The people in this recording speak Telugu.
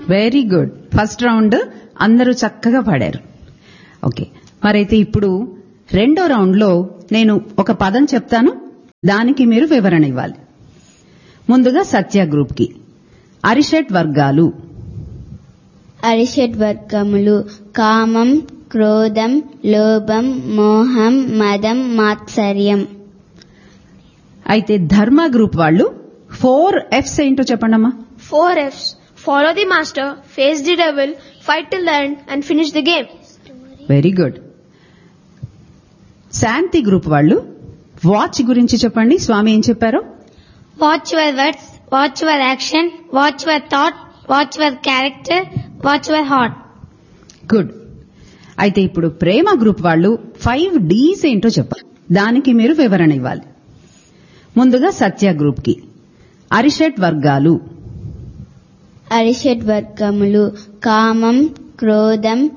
వెరీ గుడ్ ఫస్ట్ రౌండ్ అందరూ చక్కగా పాడారు ఓకే మరైతే ఇప్పుడు రెండో రౌండ్ లో నేను ఒక పదం చెప్తాను దానికి మీరు వివరణ ఇవ్వాలి ముందుగా సత్య గ్రూప్ కి అరిషట్ వర్గాలు అరిషడ్ వర్గములు కామం క్రోధం లోభం మోహం మదం మాత్సర్యం అయితే ధర్మ గ్రూప్ వాళ్ళు ఫోర్ ఎఫ్స్ ఏంటో చెప్పండమ్మా Four F's. Follow the master, face the devil, fight till the end, and finish the game. Very good Shanti group వాళ్ళు వాచ్ గురించి చెప్పండి స్వామి ఏం చెప్పారో watch your words watch your action watch your thought watch your character watch your heart good అయితే ఇప్పుడు ప్రేమ గ్రూప్ వాళ్ళు ఫైవ్ డీస్ ఏంటో చెప్పాలి దానికి మీరు వివరణ ఇవ్వాలి ముందుగా సత్య గ్రూప్ కి అరిషట్ వర్గాలు అరిషడ్ వర్గములు కామం క్రోధం